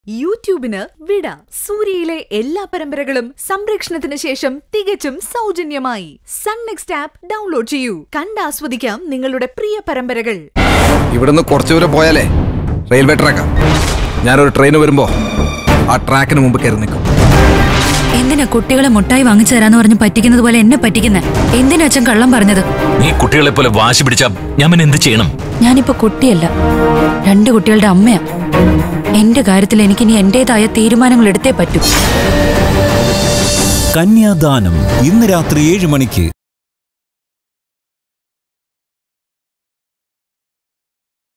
യൂട്യൂബിന് വിട സൂര്യയിലെ എല്ലാ പരമ്പരകളും സംരക്ഷണത്തിന് ശേഷം തികച്ചും സൗജന്യമായി സൺ നെക്സ്റ്റ് ആപ്പ് ഡൗൺലോഡ് ചെയ്യൂ കണ്ടാസ്വദിക്കാം നിങ്ങളുടെ പ്രിയ പരമ്പരകൾ ഇവിടുന്ന് കുറച്ചു ദൂരം പോയാലേ റെയിൽവേ ട്രാക്കാ ഞാനൊരു ട്രെയിൻ വരുമ്പോ ആ ട്രാക്കിന് മുമ്പ് കയറി നിൽക്കും എന്തിനാ കുട്ടികളെ മുട്ടായി വാങ്ങിച്ചു തരാന്ന് പറഞ്ഞ് പറ്റിക്കുന്നത് പോലെ എന്നെ പറ്റിക്കുന്നെ എന്തിനാ അച്ഛൻ കള്ളം പറഞ്ഞത് നീ കുട്ടികളെ പോലെ വാശി പിടിച്ച ഞാൻ പിന്നെ എന്ത് ചെയ്യണം ഞാനിപ്പോ കുട്ടിയല്ല രണ്ട് കുട്ടികളുടെ അമ്മയാ എന്റെ കാര്യത്തിൽ എനിക്കിനി എന്റേതായ തീരുമാനങ്ങൾ എടുത്തേ പറ്റൂ കന്യാദാനം ഇന്ന് രാത്രി ഏഴ് മണിക്ക്